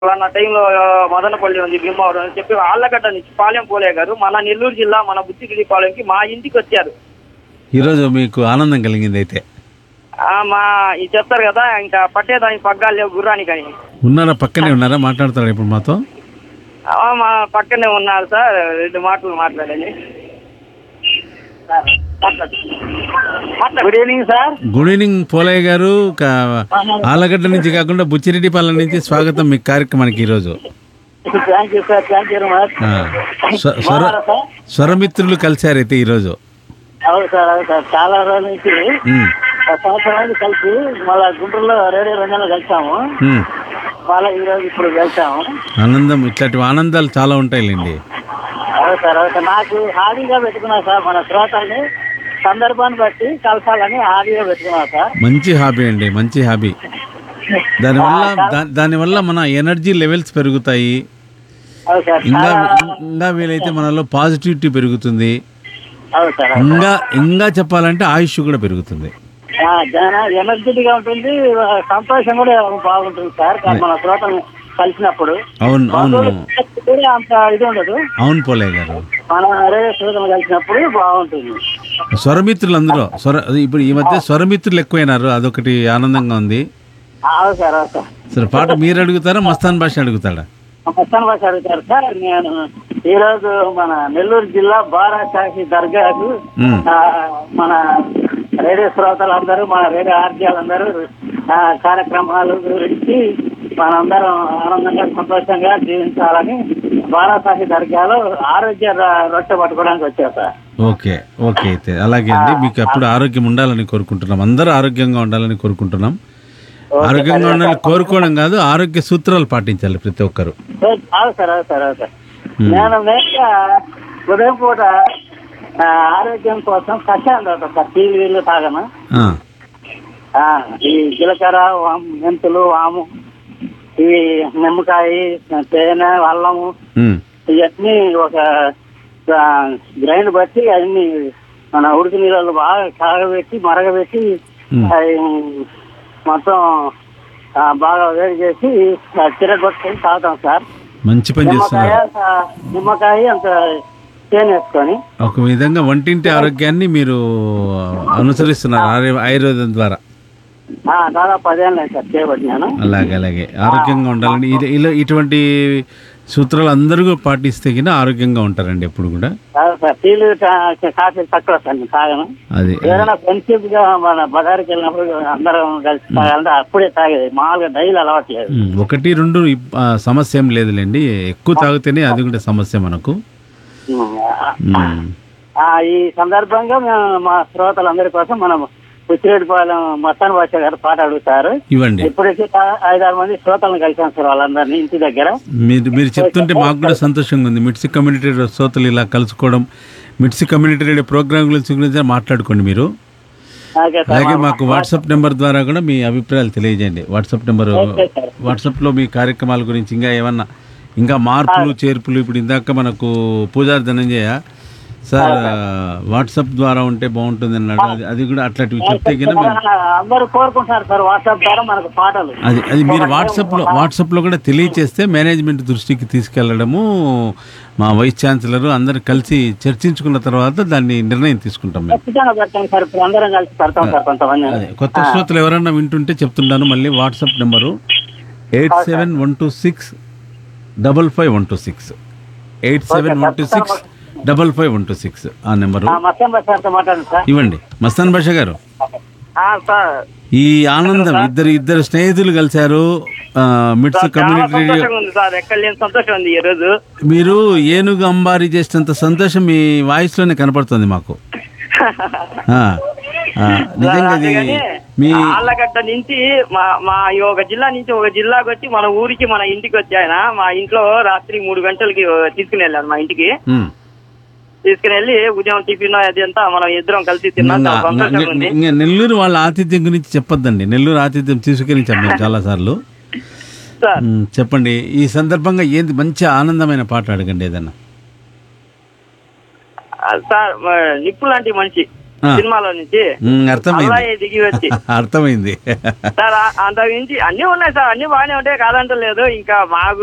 ఫలానా టైంలో మదనపల్లి ఉంది భీమవరం అని చెప్పి ఆళ్ళగడ్డ నుంచి పాలెం పోలే గారు మన నెల్లూరు జిల్లా మన బుచ్చిగిరి పాలెంకి మా ఇంటికి వచ్చారు ఈరోజు మీకు ఆనందం కలిగింది అయితే ఆ, మా ఇది చెప్తారు కదా ఇంకా పట్టేదానికి పగ్గాలు లేవు గుర్రానికి అని ఉన్నారా పక్కనే ఉన్నారా మాట్లాడతారా ఇప్పుడు మాతో ఆ, మా పక్కనే ఉన్నారు సార్ రెండు మాటలు మాట్లాడండి సార్, మాట్లాడు. Good evening sir good evening Polayya garu కా- ఆలగడ్డ నుంచి కాకుండా బుచ్చిరెడ్డిపాలెం నుంచి స్వాగతం మీ కార్యక్రమానికి ఈరోజు thank you sir thank you very much ఆ, స్వ- స్వర సార్ స్వరమిత్రులు కలిశారైతే ఈరోజు అవును సార్ అవును సార్ చాలా రోజుల నుంచి ఉమ్, ఒక సంవత్సరం మంది కలిసి మళ్ళా గుంటూరులో రేడియో రంజన్లో కలిసాము ఉమ్. మళ్ళీ ఈ రోజు ఇప్పుడు కలిసాము ఆనందం ఇట్లాంటి ఆనందాలు చాలా ఉంటాయిలేండి అవును సార్ అవును సార్ నాకు హాబీగా పెట్టుకున్నా సార్ మన శ్రోతల్ని సందర్భాన్ని బట్టి కలసాలని హాబీగా పెట్టుకున్నా సార్ మంచి హాబీ అండి మంచి హాబీ దానివల్ల దా- దానివల్ల మన ఎనర్జీ లెవెల్స్ పెరుగుతాయి అవును సార్ ఇంకా చాలా- ఇంకా వీలైతే మనలో పాజిటివిటీ పెరుగుతుంది అవును సార్ అవును. ఇంకా ఇంకా చెప్పాలంటే ఆయుష్ కూడా పెరుగుతుంది ఆ, చాలా ఎనర్జెటిక్ గా ఉంటుంది ఆ, సంతోషం కూడా బాగుంటుంది సార్ మన శ్రోతల్ని కలిసినప్పుడు అవును అవును కూడా అంత ఇది ఉండదు అవును పోలయ్య గారు మన రేడియో శ్రోతలు కలిసినప్పుడు బాగుంటుంది స్వరమిత్రులు అందరూ స్వర ఇప్పుడు ఈ మధ్య స్వరమిత్రులు ఎక్కువైనారు అదొకటి ఆనందంగా ఉంది అవును సార్ అవును సార్ సరే పాట మీరు అడుగుతారా మస్తాన్ భాష అడుగుతాడా మస్తాన్ భాష అడుగుతారు సార్ నేను ఈ రోజు మన నెల్లూరు జిల్లా బారాషాహి దర్గాకు ఉమ్. ఆ, మన రేడియో శ్రోతలు అందరూ మన రేడియో ఆర్జీలందరూ ఆ, కార్యక్రమాల గురించి మనందరం ఆనందంగా సంతోషంగా జీవించాలని బారాషాహి దర్గాలో ఆరోగ్య ర- రొట్టె పట్టుకోవడానికి వచ్చారు సార్ ఓకే ఓకే అయితే అలాగే అండి మీకు ఎప్పుడు ఆరోగ్యం ఉండాలని కోరుకుంటున్నాం అందరూ ఆరోగ్యంగా ఉండాలని కోరుకుంటున్నాం ఆరోగ్యంగా ఉండాలని కోరుకోవడం కాదు ఆరోగ్య సూత్రాలు పాటించాలి ప్రతి ఒక్కరు అవును సార్ అవును సార్ అవును సార్ నేను మెయిన్గా ఉదయం పూట ఆ, ఆరోగ్యం కోసం కషాయం తాగుతాను సార్ టీవీ వీళ్ళు తాగను ఆ, ఆ, ఈ జీలకర్ర వాము మెంతులు వాము ఇవి నిమ్మకాయ తేనె అల్లము ఉమ్, ఇవన్నీ ఒక ఆ, గ్రైండ్ బట్టి అన్ని మన ఉడికి నీళ్ళలో బాగా కాగబెట్టి మరగబెట్టి ఉమ్. అవి మొత్తం ఆ, బాగా వేడి చేసి ఆ, తిరగొట్టుకొని తాగుతాం సార్ మంచి పని నిమ్మకాయ చేస్తున్నారు ఆ, నిమ్మకాయ అంత తేనె వేసుకొని ఒక విధంగా వంటింటి ఆరోగ్యాన్ని మీరు అనుసరిస్తున్నారు ఆయుర్- ఆయుర్వేదం ద్వారా ఆ, దాదాపు పదేళ్ళు అయింది సార్ చేయబట్టినాను అలాగే అలాగే ఆరోగ్యంగా ఉండాలని ఇలా ఇలా ఇటువంటి సూత్రాలు అందరూ పాటిస్తే కింద ఆరోగ్యంగా ఉంటారండి ఎప్పుడు కూడా కాదు సార్ టీలు తా- కాఫీ తక్కువ సార్ నేను తాగను అది ఏదైనా ఫ్రెండ్షిప్ గా మన బజార్కి వెళ్ళినప్పుడు అందరం కలిసి తాగాలంటే అప్పుడే తాగేది మామూలుగా డైలీ అలవాట్లేదు ఉమ్, ఒకటి రెండు ఇప్- ఆ, సమస్య ఏం లేదులేండి ఎక్కువ తాగితేనే అది కూడా సమస్య మనకు ఉమ్. ఉమ్, ఆ, ఈ సందర్భంగా మేము మా శ్రోతలందరి కోసం మనం పుచ్చిరెడ్డిపాలెం మస్తాన్ భాష గారు పాట అడుగుతారు ఇవ్వండి ఇప్పటికీ తా- ఐదారు మంది శ్రోతలను కలిసాం సార్ వాళ్ళందరినీ ఇంటి దగ్గర మీరు మీరు చెప్తుంటే మాకు కూడా సంతోషంగా ఉంది మిడ్సి కమ్యూనిటీ రేడియో శ్రోతలు ఇలా కలుసుకోవడం మిడ్సి కమ్యూనిటీ రేడియో ప్రోగ్రామ్ గురించి గురించి మాట్లాడుకోండి మీరు ఓకే సార్ అలాగే మాకు వాట్సాప్ నెంబర్ ద్వారా కూడా మీ అభిప్రాయాలు తెలియజేయండి వాట్సాప్ నెంబర్ ఓకే సార్ వాట్సాప్లో మీ కార్యక్రమాల గురించి ఇంకా ఏమన్నా ఇంకా మార్పులు చేర్పులు ఇప్పుడు ఇందాక మనకు పూజారి ధనంజయ సార్ వాట్సాప్ ద్వారా ఉంటే బాగుంటుంది అన్నాడు అది అది కూడా అట్లాంటివి చెప్తే కింద మేము అందరూ కోరుకుంటున్నారు సార్ వాట్సాప్ ద్వారా మనకు పాటలు అది అది మీరు వాట్సాప్లో వాట్సాప్లో కూడా తెలియచేస్తే మేనేజ్మెంట్ దృష్టికి తీసుకెళ్లడము మా వైస్ ఛాన్సలర్ అందరు కలిసి చర్చించుకున్న తర్వాత దాన్ని నిర్ణయం తీసుకుంటాం మేము ఖచ్చితంగా పెడతాం సార్ ఇప్పుడు అందరం కలిసి పెడతాం సార్ కొంతమంది అదే కొత్త శ్రోతలు ఎవరన్నా వింటుంటే చెప్తున్నాను మళ్ళీ WhatsApp number eight seven one two six double five one two six eight seven one two six double five one two six ఆ నెంబరు ఆ, మస్తాన్ భాష గారితో మాట్లాడండి సార్ ఇవ్వండి మస్తాన్ భాష గారు ఆ, సార్ ఈ ఆనందం ఇద్దరు ఇద్దరు స్నేహితులు కలిశారు ఆ, మిట్స్ చాలా కమ్యూనిటీ రేడియో సంతోషంగా ఉంది సార్ ఎక్కడ లేని సంతోషం ఉంది ఈ రోజు మీరు ఏనుగు అంబారి చేసినంత సంతోషం మీ వాయిస్ లోనే కనపడుతుంది మాకు ఆ, ఆ, నిజంగా అది అందుకని మీ ఆళ్ళగడ్డ నుంచి మా మా ఈ ఒక జిల్లా నుంచి ఒక జిల్లాకి వచ్చి మన ఊరికి మన ఇంటికి వచ్చి ఆయన మా ఇంట్లో రాత్రి మూడు గంటలకి తీసుకుని వెళ్ళాను మా ఇంటికి ఉమ్. తీసుకుని వెళ్ళి ఉదయం టిఫిన్ అది అంతా మనం ఇద్దరం కలిసి తిన్నాం ఇంకా- చాలా సంతోషంగా ఉంది ఇంకా నెల్లూరు వాళ్ళ ఆతిథ్యం గురించి చెప్పొద్దండి నెల్లూరు ఆతిథ్యం తీసుకెళ్ళించాం మేము చాలా సార్లు సార్ ఉమ్, చెప్పండి ఈ సందర్భంగా ఏంది మంచి ఆనందమైన పాట అడగండి ఏదన్నా ఆ, సార్ మ- నిప్పు లాంటి మనిషి ఆ. సినిమాలో నుంచి ఉమ్, అర్థమైంది అల్లాయి దిగి వచ్చి అర్థమైంది సార్ ఆ- అంత మించి అన్ని ఉన్నాయి సార్ అన్ని బాగానే ఉంటాయి కాదంటలేదు ఇంకా మాకు